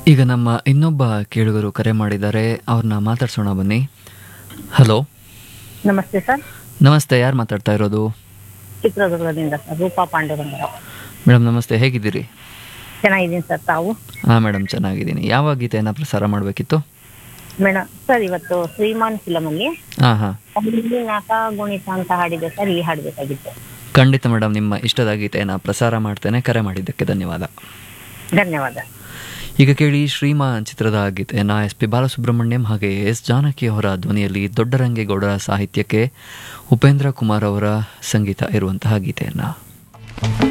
ಈಗ ನಮ್ಮ ಇನ್ನೊಬ್ಬ ಕೇಳುಗರು ಕರೆ ಮಾಡಿದ್ದಾರೆ ಅವ್ರನ್ನ ಮಾತಾಡ್ಸೋಣ ಬನ್ನಿ ಹಲೋ ನಮಸ್ತೆ ಸರ್ ನಮಸ್ತೆ ಯಾರು ಮಾತಾಡ್ತಾ ಇರೋದು ಚಿತ್ರದುರ್ಗದಿಂದ ಸರ್ ರೂಪಾ ಪಾಂಡುರಂಗರಾವ್ ಮೇಡಮ್ ನಮಸ್ತೆ ಹೇಗಿದ್ದೀರಿ ಚೆನ್ನಾಗಿದ್ದೀನಿ ಸರ್ ತಾವು ಹಾಂ ಮೇಡಮ್ ಚೆನ್ನಾಗಿದ್ದೀನಿ ಯಾವ ಗೀತೆಯನ್ನು ಪ್ರಸಾರ ಮಾಡಬೇಕಿತ್ತು ಮೇಡಮ್ ಸರ್ ಇವತ್ತು ಶ್ರೀಮಾನ್ ಫಿಲಮಲ್ಲಿ ಹಾಂ ಹಾಂ ನಾಟ ಗುಣಿತ ಅಂತ ಹಾಡಿದೆ ಸರ್ ಈ ಹಾಡಬೇಕಾಗಿತ್ತು ಖಂಡಿತ ಮೇಡಮ್ ನಿಮ್ಮ ಇಷ್ಟದ ಗೀತೆಯನ್ನು ಪ್ರಸಾರ ಮಾಡ್ತೇನೆ ಕರೆ ಮಾಡಿದ್ದಕ್ಕೆ ಧನ್ಯವಾದ ಧನ್ಯವಾದ ಈಗ ಕೇಳಿ ಶ್ರೀಮಾನ್ ಚಿತ್ರದ ಗೀತೆಯನ್ನು ಎಸ್ ಪಿ ಬಾಲಸುಬ್ರಹ್ಮಣ್ಯಂ ಹಾಗೆ ಎಸ್ ಜಾನಕಿ ಅವರ ಧ್ವನಿಯಲ್ಲಿ ದೊಡ್ಡರಂಗೇಗೌಡರ ಸಾಹಿತ್ಯಕ್ಕೆ ಉಪೇಂದ್ರ ಕುಮಾರ್ ಅವರ ಸಂಗೀತ ಇರುವಂತಹ ಗೀತೆಯನ್ನು